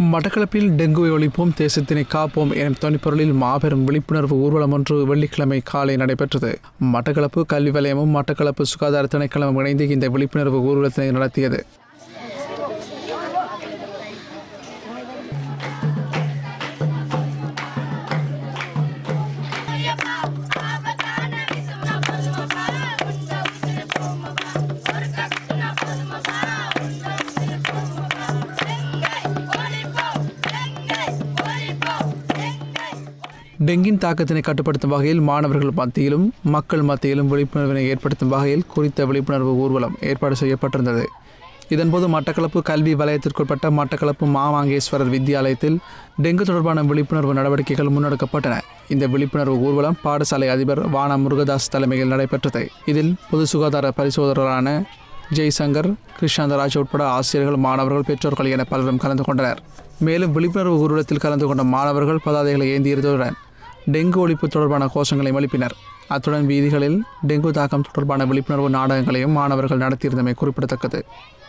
மட்டக்களப்பில் டெங்குவை ஒழிப்போம் தேசத்தினை காப்போம் எனும் தொனிப்பொருளில் மாபெரும் விழிப்புணர்வு ஊர்வலம் ஒன்று வெள்ளிக்கிழமை காலை நடைபெற்றது மட்டக்களப்பு கல்வி வலயமும் மட்டக்களப்பு சுகாதார திணைக்களமும் இணைந்து இந்த விழிப்புணர்வு ஊர்வலத்தினை நடத்தியது டெங்கின் தாக்கத்தினை கட்டுப்படுத்தும் வகையில் மாணவர்கள் மத்தியிலும் மக்கள் மத்தியிலும் விழிப்புணர்வினை ஏற்படுத்தும் வகையில் குறித்த விழிப்புணர்வு ஊர்வலம் ஏற்பாடு செய்யப்பட்டிருந்தது இதன்போது மட்டக்களப்பு கல்வி வலயத்திற்குட்பட்ட மட்டக்களப்பு மாமாங்கேஸ்வரர் வித்தியாலயத்தில் டெங்கு தொடர்பான விழிப்புணர்வு நடவடிக்கைகள் முன்னெடுக்கப்பட்டன இந்த விழிப்புணர்வு ஊர்வலம் பாடசாலை அதிபர் வானா முருகதாஸ் தலைமையில் நடைபெற்றது இதில் பொது சுகாதார பரிசோதகரான ஜெய்சங்கர் கிருஷ்ணாந்தராஜ் உட்பட ஆசிரியர்கள் மாணவர்கள் பெற்றோர்கள் என பலரும் கலந்து கொண்டனர் மேலும் விழிப்புணர்வு ஊர்வலத்தில் கலந்து கொண்ட மாணவர்கள் பதாதைகளை ஏந்தியிருந்ததுடன் டெங்கு ஒழிப்பு தொடர்பான கோஷங்களை எழுப்பினர் அத்துடன் வீதிகளில் டெங்கு தாக்கம் தொடர்பான விழிப்புணர்வு நாடகங்களையும் மாணவர்கள் நடத்தியிருந்தமை குறிப்பிடத்தக்கது